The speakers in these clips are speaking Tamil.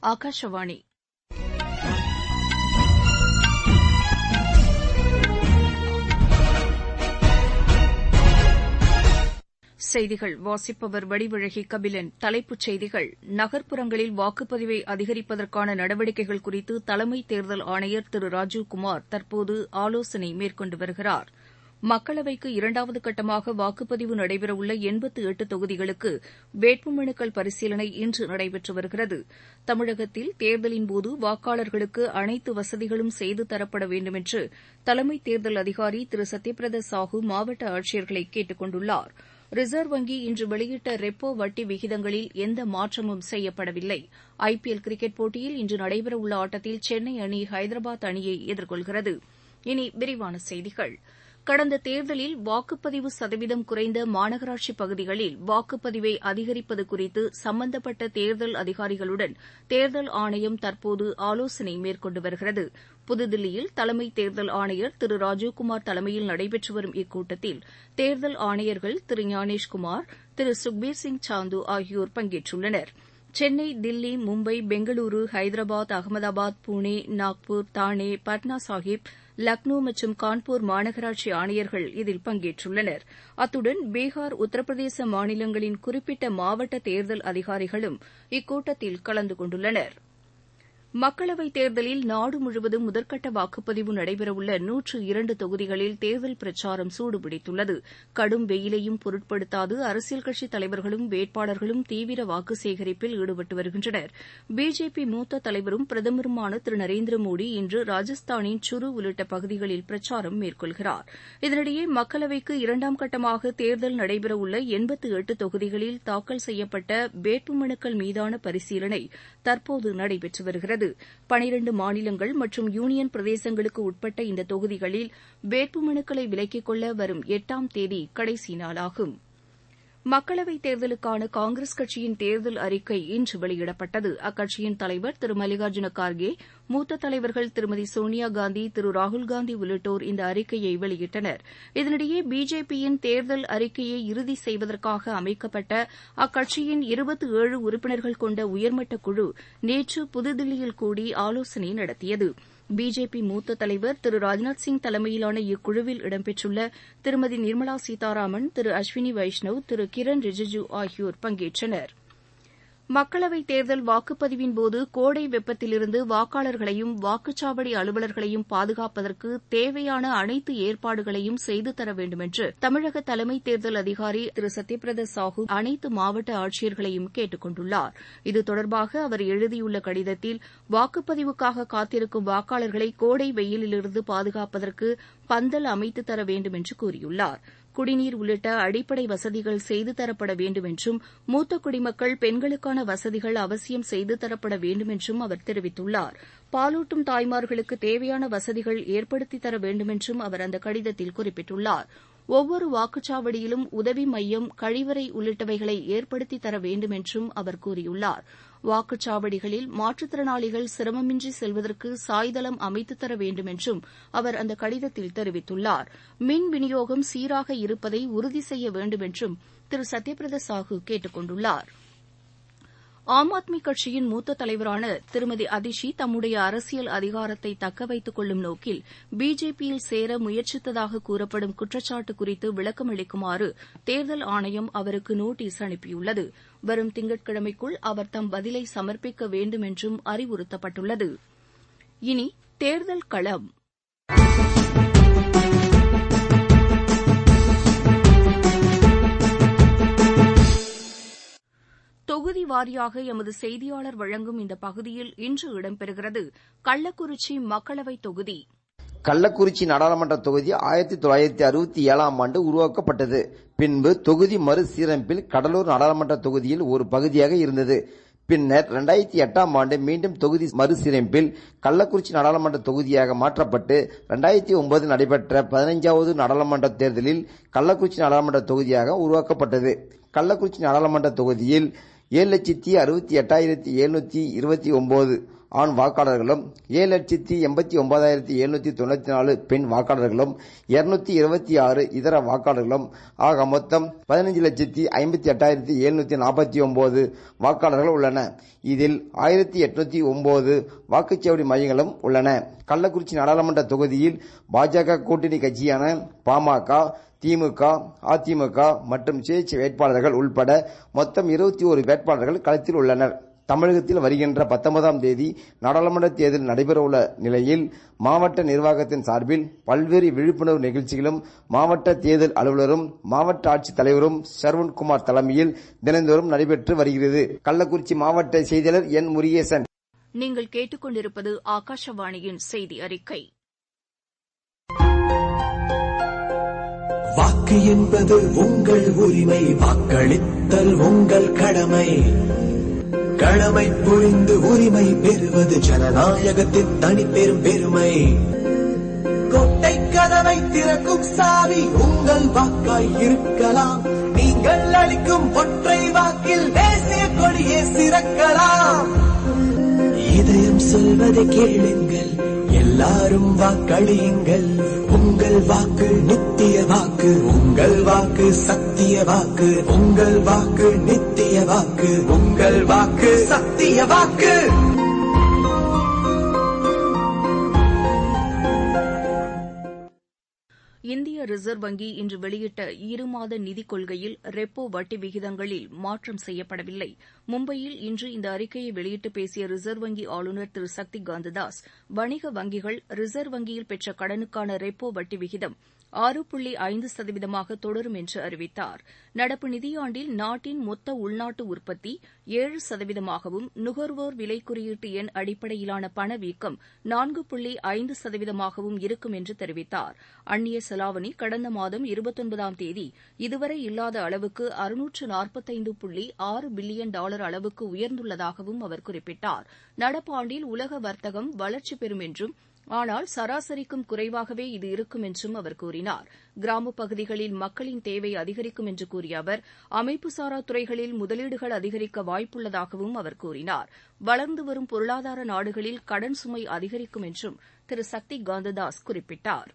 ஆகாஷவாணி செய்திகள் வாசிப்பவர் வடிவழகி கபிலன் தலைப்புச் செய்திகள் நகர்ப்புறங்களில் வாக்குப்பதிவை அதிகரிப்பதற்கான நடவடிக்கைகள் குறித்து தலைமை தேர்தல் ஆணையர் திரு ராஜீவ்குமார் தற்போது ஆலோசனை மேற்கொண்டு வருகிறார் மக்களவைக்கு இரண்டாவது கட்டமாக வாக்குப்பதிவு நடைபெறவுள்ள எண்பத்து எட்டு தொகுதிகளுக்கு வேட்புமனுக்கள் பரிசீலனை இன்று நடைபெற்று வருகிறது தமிழகத்தில் தேர்தலின்போது வாக்காளர்களுக்கு அனைத்து வசதிகளும் செய்து தரப்பட வேண்டுமென்று தலைமை தேர்தல் அதிகாரி திரு சத்யபிரதா சாஹூ மாவட்ட ஆட்சியர்களை கேட்டுக் கொண்டுள்ளார் ரிசர்வ் வங்கி இன்று வெளியிட்ட ரெப்போ வட்டி விகிதங்களில் எந்த மாற்றமும் செய்யப்படவில்லை ஐ பி எல் கிரிக்கெட் போட்டியில் இன்று நடைபெறவுள்ள ஆட்டத்தில் சென்னை அணி ஹைதராபாத் அணியை எதிர்கொள்கிறது இனி விரிவான செய்திகள் கடந்த தேர்தலில் வாக்குப்பதிவு சதவீதம் குறைந்த மாநகராட்சி பகுதிகளில் வாக்குப்பதிவை அதிகரிப்பது குறித்து சம்பந்தப்பட்ட தேர்தல் அதிகாரிகளுடன் தேர்தல் ஆணையம் தற்போது ஆலோசனை மேற்கொண்டு வருகிறது புதுதில்லியில் தலைமை தேர்தல் ஆணையர் திரு ராஜீவ்குமார் தலைமையில் நடைபெற்று வரும் இக்கூட்டத்தில் தேர்தல் ஆணையர்கள் திரு ஞானேஷ்குமார் திரு சுக்பீர் சிங் சாந்து ஆகியோர் பங்கேற்றுள்ளனா் சென்னை தில்லி மும்பை பெங்களூரு ஹைதராபாத் அகமதாபாத் புனே நாக்பூர் தானே பட்னா சாஹிப் லக்னோ மற்றும் கான்பூர் மாநகராட்சி ஆணையர்கள் இதில் பங்கேற்றுள்ளனர் அத்துடன் பீகார் உத்தரப்பிரதேச மாநிலங்களின் குறிப்பிட்ட மாவட்ட தேர்தல் அதிகாரிகளும் இக்கூட்டத்தில் கலந்து கொண்டுள்ளனா் மக்களவைத் தேர்தலில் நாடு முழுவதும் முதற்கட்ட வாக்குப்பதிவு நடைபெறவுள்ள நூற்று இரண்டு தொகுதிகளில் தேர்தல் பிரச்சாரம் சூடுபிடித்துள்ளது கடும் வெயிலையும் பொருட்படுத்தாது அரசியல் கட்சித் தலைவர்களும் வேட்பாளர்களும் தீவிர வாக்கு சேகரிப்பில் ஈடுபட்டு வருகின்றனர் பிஜேபி மூத்த தலைவரும் பிரதமருமான திரு நரேந்திர மோடி இன்று ராஜஸ்தானின் சுரு உள்ளிட்ட பகுதிகளில் பிரச்சாரம் மேற்கொள்கிறார் இதனிடையே மக்களவைக்கு இரண்டாம் கட்டமாக தேர்தல் நடைபெறவுள்ள எண்பத்து எட்டு தொகுதிகளில் தாக்கல் செய்யப்பட்ட வேட்புமனுக்கள் மீதான பரிசீலனை தற்போது நடைபெற்று வருகிறது பனிரண்டு மாநிலங்கள் மற்றும் யூனியன் பிரதேசங்களுக்கு உட்பட்ட இந்த தொகுதிகளில் வேட்புமனுக்களை விலக்கிக் கொள்ள வரும் எட்டாம் தேதி கடைசி நாளாகும் மக்களவைத் தேர்தலுக்கான காங்கிரஸ் கட்சியின் தேர்தல் அறிக்கை இன்று வெளியிடப்பட்டது அக்கட்சியின் தலைவர் திரு மல்லிகார்ஜுன கார்கே மூத்த தலைவர்கள் திருமதி சோனியாகாந்தி திரு ராகுல்காந்தி உள்ளிட்டோர் இந்த அறிக்கையை வெளியிட்டனர் இதனிடையே பிஜேபியின் தேர்தல் அறிக்கையை இறுதி செய்வதற்காக அமைக்கப்பட்ட அக்கட்சியின் இருபத்தி ஏழு உறுப்பினர்கள் கொண்ட உயர்மட்ட குழு நேற்று புதுதில்லியில் கூடி ஆலோசனை நடத்தியது பிஜேபி மூத்த தலைவர் திரு ராஜ்நாத் சிங் தலைமையிலான இக்குழுவில் இடம்பெற்றுள்ள திருமதி நிர்மலா சீதாராமன் திரு அஸ்வினி வைஷ்ணவ் திரு கிரண் ரிஜிஜு ஆகியோர் பங்கேற்றனர் மக்களவைத் தேர்தல் வாக்குப்பதிவின்போது கோடை வெப்பத்திலிருந்து வாக்காளர்களையும் வாக்குச்சாவடி அலுவலர்களையும் பாதுகாப்பதற்கு தேவையான அனைத்து ஏற்பாடுகளையும் செய்து தர வேண்டுமென்று தமிழக தலைமை தேர்தல் அதிகாரி திரு சத்யபிரதா சாஹூ அனைத்து மாவட்ட ஆட்சியர்களையும் கேட்டுக் கொண்டுள்ளார் இது தொடர்பாக அவர் எழுதியுள்ள கடிதத்தில் வாக்குப்பதிவுக்காக காத்திருக்கும் வாக்காளர்களை கோடை வெயிலிலிருந்து பாதுகாப்பதற்கு பந்தல் அமைத்து தர வேண்டும் என்று கூறியுள்ளார் குடிநீர் உள்ளிட்ட அடிப்படை வசதிகள் செய்து தரப்பட வேண்டும் என்றும் மூத்த குடிமக்கள் பெண்களுக்கான வசதிகள் அவசியம் செய்து தரப்பட வேண்டும் என்றும் அவர் தெரிவித்துள்ளார் பாலூட்டும் தாய்மார்களுக்கு தேவையான வசதிகள் ஏற்படுத்தி தர வேண்டுமென்றும் அவர் அந்த கடிதத்தில் குறிப்பிட்டுள்ளார் ஒவ்வொரு வாக்குச்சாவடியிலும் உதவி மையம் கழிவறை உள்ளிட்டவைகளை ஏற்படுத்தி தர வேண்டும் என்றும் அவர் கூறியுள்ளார் வாக்குச்சாவடிகளில் மாற்றுத்திறனாளிகள் சிரமமின்றி செல்வதற்கு சாய்தளம் அமைத்து தர வேண்டும் என்றும் அவர் அந்த கடிதத்தில் தெரிவித்துள்ளார் மின் விநியோகம் சீராக இருப்பதை உறுதி செய்ய வேண்டும் என்றும் திரு சத்யபிரதா சாஹூ கேட்டுக் கொண்டுள்ளாா் ஆம் ஆத்மி கட்சியின் மூத்த தலைவரான திருமதி அதிஷி தம்முடைய அரசியல் அதிகாரத்தை தக்க வைத்துக் கொள்ளும் நோக்கில் பிஜேபியில் சேர முயற்சித்ததாக கூறப்படும் குற்றச்சாட்டு குறித்து விளக்கம் அளிக்குமாறு தேர்தல் ஆணையம் அவருக்கு நோட்டீஸ் அனுப்பியுள்ளது வரும் திங்கட்கிழமைக்குள் அவர் தம் பதிலை சமர்ப்பிக்க வேண்டும் என்றும் அறிவுறுத்தப்பட்டுள்ளது இனி தேர்தல் களம் தொகுதி வாரியாக எமது செய்தியாளர் வழங்கும் இந்த பகுதியில் இன்று இடம்பெறுகிறது கள்ளக்குறிச்சி மக்களவைத் தொகுதி கள்ளக்குறிச்சி நாடாளுமன்ற தொகுதி ஆயிரத்தி தொள்ளாயிரத்தி அறுபத்தி ஏழாம் ஆண்டு உருவாக்கப்பட்டது பின்பு தொகுதி மறுசீரமைப்பில் கடலூர் நாடாளுமன்ற தொகுதியில் ஒரு பகுதியாக இருந்தது பின்னர் இரண்டாயிரத்தி எட்டாம் ஆண்டு மீண்டும் தொகுதி மறுசீரமைப்பில் கள்ளக்குறிச்சி நாடாளுமன்ற தொகுதியாக மாற்றப்பட்டு இரண்டாயிரத்தி ஒன்பதில் நடைபெற்ற பதினைஞ்சாவது நாடாளுமன்ற தேர்தலில் கள்ளக்குறிச்சி நாடாளுமன்ற தொகுதியாக உருவாக்கப்பட்டது கள்ளக்குறிச்சி நாடாளுமன்ற தொகுதியில் ஏழு லட்சத்தி அறுபத்தி எட்டாயிரத்தி எழுநூத்தி இருபத்தி ஒன்பது ஆண் வாக்காளர்களும் ஏழு லட்சத்தி எண்பத்தி ஒன்பதாயிரத்தி எழுநூத்தி தொண்ணூத்தி நாலு பெண் வாக்காளர்களும் இருநூத்தி இருபத்தி ஆறு இதர வாக்காளர்களும் ஆக மொத்தம் பதினஞ்சு லட்சத்தி ஐம்பத்தி எட்டாயிரத்தி எழுநூத்தி நாற்பத்தி ஒன்பது வாக்காளர்கள் உள்ளன இதில் ஆயிரத்தி எட்நூத்தி ஒன்பது வாக்குச்சாவடி மையங்களும் உள்ளன கள்ளக்குறிச்சி நாடாளுமன்ற தொகுதியில் பாஜக கூட்டணி கட்சியான பாமக திமுக அதிமுக மற்றும் சுயேட்சை வேட்பாளர்கள் உள்பட மொத்தம் இருபத்தி ஒரு வேட்பாளர்கள் களத்தில் உள்ளனர் தமிழகத்தில் வருகின்ற பத்தொன்பதாம் தேதி நாடாளுமன்ற தேர்தல் நடைபெறவுள்ள நிலையில் மாவட்ட நிர்வாகத்தின் சார்பில் பல்வேறு விழிப்புணர்வு நிகழ்ச்சிகளும் மாவட்ட தேர்தல் அலுவலரும் மாவட்ட ஆட்சித் தலைவரும் சரவண்குமார் தலைமையில் தினந்தோறும் நடைபெற்று வருகிறது கள்ளக்குறிச்சி மாவட்ட செய்தியாளர் என் முருகேசன் நீங்கள் கேட்டுக்கொண்டிருப்பது ஆகாஷவாணியின் செய்தி அறிக்கை வாக்கு என்பது உங்கள் உரிமை வாக்களித்தல் உங்கள் கடமை கடமை புரிந்து உரிமை பெறுவது ஜனநாயகத்தின் தனிப்பெரும் பெருமை கோட்டை கதவை திறக்கும் சாவி உங்கள் வாக்காய் இருக்கலாம் நீங்கள் அளிக்கும் ஒற்றை வாக்கில் தேசிய கொடியே சிறக்கலாம் இதயம் சொல்வதை கேளுங்கள் எல்லாரும் வாக்களியுங்கள் உங்கள் வாக்கு நித்திய வாக்கு உங்கள் வாக்கு சத்திய வாக்கு உங்கள் வாக்கு நித்திய வாக்கு உங்கள் வாக்கு சத்திய வாக்கு இந்திய ரிசர்வ் வங்கி இன்று வெளியிட்ட இருமாத நிதிக் கொள்கையில் ரெப்போ வட்டி விகிதங்களில் மாற்றம் செய்யப்படவில்லை மும்பையில் இன்று இந்த அறிக்கையை வெளியிட்டு பேசிய ரிசர்வ் வங்கி ஆளுநர் திரு சக்தி காந்ததாஸ் வணிக வங்கிகள் ரிசர்வ் வங்கியில் பெற்ற கடனுக்கான ரெப்போ வட்டி விகிதம் ஆறு புள்ளி ஐந்து சதவீதமாக தொடரும் என்று அறிவித்தார் நடப்பு நிதியாண்டில் நாட்டின் மொத்த உள்நாட்டு உற்பத்தி ஏழு சதவீதமாகவும் நுகர்வோர் விலை குறியீட்டு எண் அடிப்படையிலான பணவீக்கம் நான்கு புள்ளி ஐந்து சதவீதமாகவும் இருக்கும் என்று தெரிவித்தார் அந்நிய செலாவணி கடந்த மாதம் இருபத்தொன்பதாம் தேதி இதுவரை இல்லாத அளவுக்கு அறுநூற்று நாற்பத்தைந்து புள்ளி ஆறு பில்லியன் டாலர் அளவுக்கு உயர்ந்துள்ளதாகவும் அவர் குறிப்பிட்டார் நடப்பாண்டில் உலக வர்த்தகம் வளர்ச்சி பெறும் என்றும் ஆனால் சராசரிக்கும் குறைவாகவே இது இருக்கும் என்றும் அவர் கூறினார் கிராமப் பகுதிகளில் மக்களின் தேவை அதிகரிக்கும் என்று கூறிய அவர் அமைப்புசாரா துறைகளில் முதலீடுகள் அதிகரிக்க வாய்ப்புள்ளதாகவும் அவர் கூறினார் வளர்ந்து வரும் பொருளாதார நாடுகளில் கடன் சுமை அதிகரிக்கும் என்றும் திரு சக்தி காந்ததாஸ் குறிப்பிட்டார்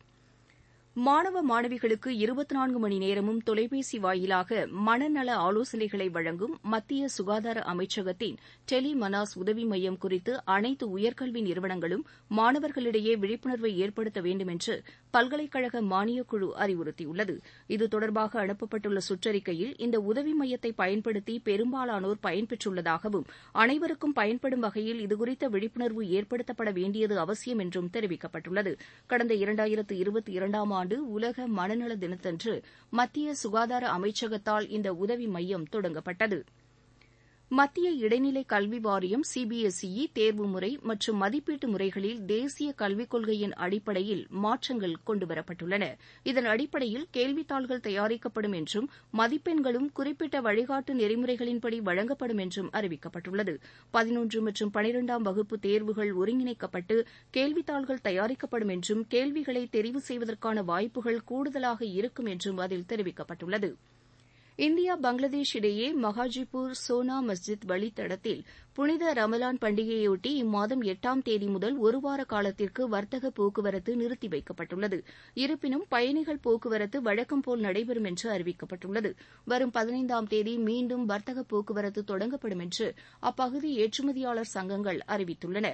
மாணவ மாணவிகளுக்கு இருபத்தி நான்கு மணி நேரமும் தொலைபேசி வாயிலாக மனநல ஆலோசனைகளை வழங்கும் மத்திய சுகாதார அமைச்சகத்தின் டெலி மனாஸ் உதவி மையம் குறித்து அனைத்து உயர்கல்வி நிறுவனங்களும் மாணவர்களிடையே விழிப்புணர்வை ஏற்படுத்த வேண்டும் என்று பல்கலைக்கழக மானியக்குழு அறிவுறுத்தியுள்ளது இது தொடர்பாக அனுப்பப்பட்டுள்ள சுற்றறிக்கையில் இந்த உதவி மையத்தை பயன்படுத்தி பெரும்பாலானோர் பயன்பெற்றுள்ளதாகவும் அனைவருக்கும் பயன்படும் வகையில் இதுகுறித்த விழிப்புணர்வு ஏற்படுத்தப்பட வேண்டியது அவசியம் என்றும் தெரிவிக்கப்பட்டுள்ளது கடந்த இரண்டாயிரத்து இருபத்தி இரண்டாம் ஆண்டு உலக மனநல தினத்தன்று மத்திய சுகாதார அமைச்சகத்தால் இந்த உதவி மையம் தொடங்கப்பட்டது மத்திய இடைநிலை கல்வி வாரியம் சிபிஎஸ்இ தேர்வு முறை மற்றும் மதிப்பீட்டு முறைகளில் தேசிய கல்விக் கொள்கையின் அடிப்படையில் மாற்றங்கள் கொண்டுவரப்பட்டுள்ளன இதன் அடிப்படையில் கேள்வித்தாள்கள் தயாரிக்கப்படும் என்றும் மதிப்பெண்களும் குறிப்பிட்ட வழிகாட்டு நெறிமுறைகளின்படி வழங்கப்படும் என்றும் அறிவிக்கப்பட்டுள்ளது பதினொன்று மற்றும் பனிரெண்டாம் வகுப்பு தேர்வுகள் ஒருங்கிணைக்கப்பட்டு கேள்வித்தாள்கள் தயாரிக்கப்படும் என்றும் கேள்விகளை தெரிவு செய்வதற்கான வாய்ப்புகள் கூடுதலாக இருக்கும் என்றும் அதில் தெரிவிக்கப்பட்டுள்ளது இந்தியா பங்களாதேஷ் இடையே மகாஜிபூர் சோனா மஸ்ஜித் வழித்தடத்தில் புனித ரமலான் பண்டிகையொட்டி இம்மாதம் எட்டாம் தேதி முதல் ஒருவார காலத்திற்கு வர்த்தக போக்குவரத்து நிறுத்தி வைக்கப்பட்டுள்ளது இருப்பினும் பயணிகள் போக்குவரத்து வழக்கம்போல் நடைபெறும் என்று அறிவிக்கப்பட்டுள்ளது வரும் பதினைந்தாம் தேதி மீண்டும் வர்த்தக போக்குவரத்து தொடங்கப்படும் என்று அப்பகுதி ஏற்றுமதியாளர் சங்கங்கள் அறிவித்துள்ளன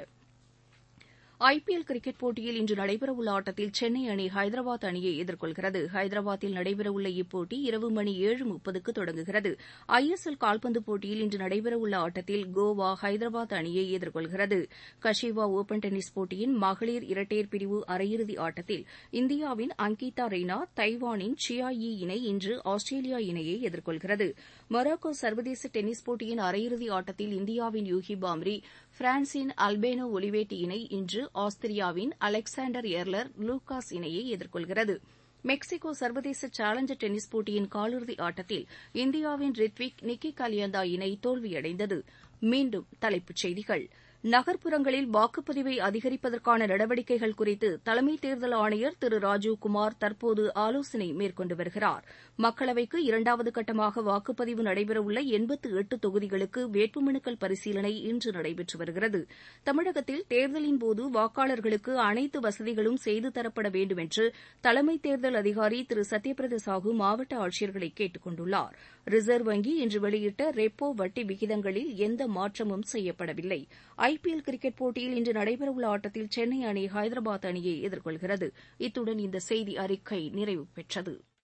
ஐபிஎல் கிரிக்கெட் போட்டியில் இன்று நடைபெறவுள்ள ஆட்டத்தில் சென்னை அணி ஹைதராபாத் அணியை எதிர்கொள்கிறது ஹைதராபாத்தில் நடைபெறவுள்ள இப்போட்டி இரவு மணி ஏழு முப்பதுக்கு தொடங்குகிறது ஐஎஸ்எல் கால்பந்து போட்டியில் இன்று நடைபெறவுள்ள ஆட்டத்தில் கோவா ஹைதராபாத் அணியை எதிர்கொள்கிறது கஷிவா ஒபன் டென்னிஸ் போட்டியின் மகளிர் இரட்டையர் பிரிவு அரையிறுதி ஆட்டத்தில் இந்தியாவின் அங்கிதா ரெய்னா தைவானின் சியா யி இணை இன்று ஆஸ்திரேலியா இணையை எதிர்கொள்கிறது மொராக்கோ சர்வதேச டென்னிஸ் போட்டியின் அரையிறுதி ஆட்டத்தில் இந்தியாவின் யூகி பாம்ரி பிரான்சின் அல்பேனோ ஒலிவேட்டி இணை இன்று ஆஸ்திரியாவின் அலெக்சாண்டர் எர்லர் லூகாஸ் இணையை எதிர்கொள்கிறது மெக்சிகோ சர்வதேச சேலஞ்சர் டென்னிஸ் போட்டியின் காலிறுதி ஆட்டத்தில் இந்தியாவின் ரித்விக் நிக்கி கலியந்தா இணை தோல்வியடைந்தது மீண்டும் தலைப்புச் செய்திகள் நகர்ப்புறங்களில் வாக்குப்பதிவை அதிகரிப்பதற்கான நடவடிக்கைகள் குறித்து தலைமை தேர்தல் ஆணையர் திரு ராஜீவ்குமார் தற்போது ஆலோசனை மேற்கொண்டு வருகிறார் மக்களவைக்கு இரண்டாவது கட்டமாக வாக்குப்பதிவு நடைபெறவுள்ள எண்பத்து எட்டு தொகுதிகளுக்கு வேட்புமனுக்கள் பரிசீலனை இன்று நடைபெற்று வருகிறது தமிழகத்தில் தேர்தலின்போது வாக்காளர்களுக்கு அனைத்து வசதிகளும் செய்து தரப்பட வேண்டும் என்று தலைமை தேர்தல் அதிகாரி திரு சத்யபிரத சாஹூ மாவட்ட ஆட்சியர்களை கேட்டுக் கொண்டுள்ளார் ரிசர்வ் வங்கி இன்று வெளியிட்ட ரெப்போ வட்டி விகிதங்களில் எந்த மாற்றமும் செய்யப்படவில்லை ஐபிஎல் கிரிக்கெட் போட்டியில் இன்று நடைபெறவுள்ள ஆட்டத்தில் சென்னை அணி ஹைதராபாத் அணியை எதிர்கொள்கிறது இத்துடன் இந்த செய்தி அறிக்கை நிறைவு பெற்றது